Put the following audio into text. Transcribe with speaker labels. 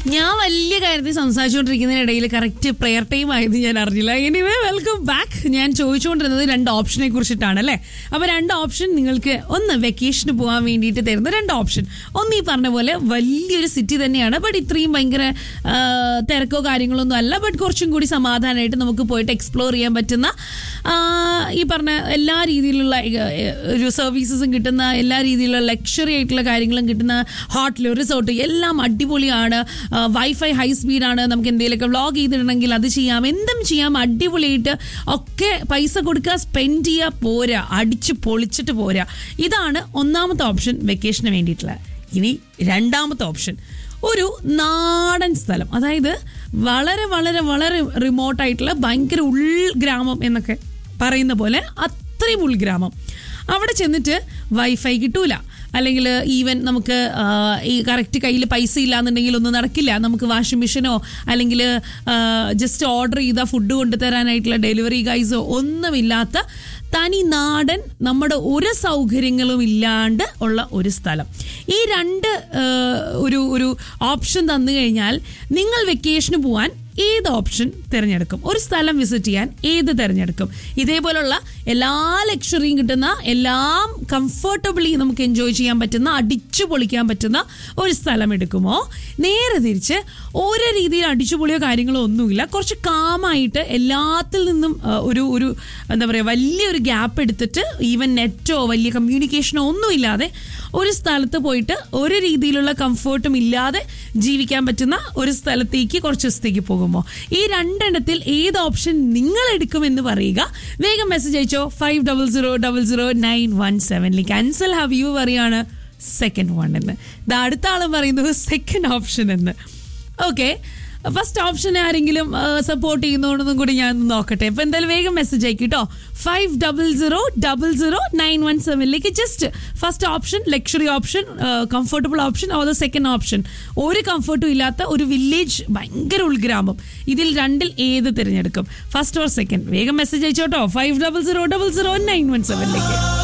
Speaker 1: ഞാൻ വലിയ കാര്യത്തിൽ സംസാരിച്ചുകൊണ്ടിരിക്കുന്നതിനിടയിൽ കറക്റ്റ് പ്രെയർ ടൈം ആയത് ഞാൻ അറിഞ്ഞില്ല എനിവേ വെൽക്കം ബാക്ക് ഞാൻ ചോദിച്ചുകൊണ്ടിരുന്നത് രണ്ട് ഓപ്ഷനെ കുറിച്ചിട്ടാണ് അല്ലേ അപ്പോൾ രണ്ട് ഓപ്ഷൻ നിങ്ങൾക്ക് ഒന്ന് വെക്കേഷന് പോകാൻ വേണ്ടിയിട്ട് തരുന്ന രണ്ട് ഓപ്ഷൻ ഒന്ന് ഈ പറഞ്ഞ പോലെ വലിയൊരു സിറ്റി തന്നെയാണ് ബട്ട് ഇത്രയും ഭയങ്കര ആ, തിരക്കോ കാര്യങ്ങളൊന്നും അല്ല ബട്ട് കുറച്ചും കൂടി സമാധാനമായിട്ട് നമുക്ക് പോയിട്ട് എക്സ്പ്ലോർ ചെയ്യാൻ പറ്റുന്ന ആ, ഈ പറഞ്ഞ എല്ലാ രീതിയിലുള്ള ഏ, ഒരു സർവീസസും കിട്ടുന്ന എല്ലാ രീതിയിലുള്ള ലക്ഷറി ആയിട്ടുള്ള കാര്യങ്ങളും കിട്ടുന്ന ഹോട്ടൽ റിസോർട്ട് എല്ലാം അടിപൊളിയാണ് വൈഫൈ ഹൈ സ്പീഡാണ് നമുക്ക് എന്തെങ്കിലുമൊക്കെ വ്ളോഗ് ചെയ്തിടണമെങ്കിൽ അത് ചെയ്യാം എന്തും ചെയ്യാം അടിപൊളിയായിട്ട് ഒക്കെ പൈസ കൊടുക്കുക സ്പെൻഡ് ചെയ്യുക പോരാ അടിച്ച് പൊളിച്ചിട്ട് പോരാ ഇതാണ് ഒന്നാമത്തെ ഓപ്ഷൻ വെക്കേഷന് വേണ്ടിയിട്ടുള്ള ഇനി രണ്ടാമത്തെ ഓപ്ഷൻ ഒരു നാടൻ സ്ഥലം അതായത് വളരെ വളരെ വളരെ റിമോട്ടായിട്ടുള്ള ഭയങ്കര ഉൾഗ്രാമം എന്നൊക്കെ പറയുന്ന പോലെ അത്രയും ഉൾഗ്രാമം അവിടെ ചെന്നിട്ട് വൈഫൈ കിട്ടൂല അല്ലെങ്കിൽ ഈവൻ നമുക്ക് ആ, ഈ കറക്റ്റ് കയ്യിൽ പൈസ ഇല്ലാന്നുണ്ടെങ്കിൽ ഒന്നും നടക്കില്ല നമുക്ക് വാഷിംഗ് മെഷീനോ അല്ലെങ്കിൽ ജസ്റ്റ് ഓർഡർ ചെയ്ത ഫുഡ് കൊണ്ടുതരാനായിട്ടുള്ള ഡെലിവറി ഗൈസോ ഒന്നുമില്ലാത്ത തനി നാടൻ നമ്മുടെ ഒരു സൗകര്യങ്ങളും ഇല്ലാണ്ട് ഉള്ള ഒരു സ്ഥലം ഈ രണ്ട് ആ, ഒരു ഒരു ഓപ്ഷൻ തന്നു കഴിഞ്ഞാൽ നിങ്ങൾ വെക്കേഷന് പോവാൻ ഏത് ഓപ്ഷൻ തിരഞ്ഞെടുക്കും ഒരു സ്ഥലം വിസിറ്റ് ചെയ്യാൻ ഏത് തിരഞ്ഞെടുക്കും ഇതേപോലുള്ള എല്ലാ ലക്ഷറിയും കിട്ടുന്ന എല്ലാം കംഫർട്ടബിളി നമുക്ക് എൻജോയ് ചെയ്യാൻ പറ്റുന്ന അടിച്ചു പൊളിക്കാൻ പറ്റുന്ന ഒരു സ്ഥലം എടുക്കുമോ നേരെ തിരിച്ച് ഓരോ രീതിയിൽ അടിച്ചുപൊളിയോ കാര്യങ്ങളോ ഒന്നുമില്ല കുറച്ച് കാമായിട്ട് എല്ലാത്തിൽ നിന്നും ആ, ഒരു ഒരു എന്താ പറയുക വലിയൊരു ഗ്യാപ്പ് എടുത്തിട്ട് ഈവൻ നെറ്റോ വലിയ കമ്മ്യൂണിക്കേഷനോ ഒന്നും ഇല്ലാതെ ഒരു സ്ഥലത്ത് പോയിട്ട് ഒരു രീതിയിലുള്ള കംഫർട്ടും ഇല്ലാതെ ജീവിക്കാൻ പറ്റുന്ന ഒരു സ്ഥലത്തേക്ക് കുറച്ച് ദിവസത്തേക്ക് പോകുമോ ഈ രണ്ടെണ്ണത്തിൽ ഏത് ഓപ്ഷൻ നിങ്ങൾ എടുക്കുമെന്ന് പറയുക വേഗം മെസ്സേജ് അയച്ചോ five double zero double zero nine one സെവനിലേക്ക് അൻസൽ ഹബീവ് പറയാണ് സെക്കൻഡ് വൺ എന്ന് ഇത് അടുത്ത ആളും പറയുന്നത് സെക്കൻഡ് ഓപ്ഷൻ എന്ന് ഓക്കെ ഫസ്റ്റ് ഓപ്ഷൻ ആരെങ്കിലും സപ്പോർട്ട് ചെയ്യുന്നോടൊന്നും കൂടി ഞാൻ ഒന്ന് നോക്കട്ടെ അപ്പൊ എന്തായാലും വേഗം മെസ്സേജ് അയക്കും കേട്ടോ five double zero double zero nine one സെവനിലേക്ക് just first option luxury option comfortable option or the second option ഒരു കംഫർട്ടും ഇല്ലാത്ത ഒരു വില്ലേജ് ഭയങ്കര ഉൾഗ്രാമം ഇതിൽ രണ്ടിൽ ഏത് തിരഞ്ഞെടുക്കും ഫസ്റ്റ് ഓർ സെക്കൻഡ് വേഗം മെസ്സേജ് അയച്ചോട്ടോ five double zero double zero nine one സെവനിലേക്ക്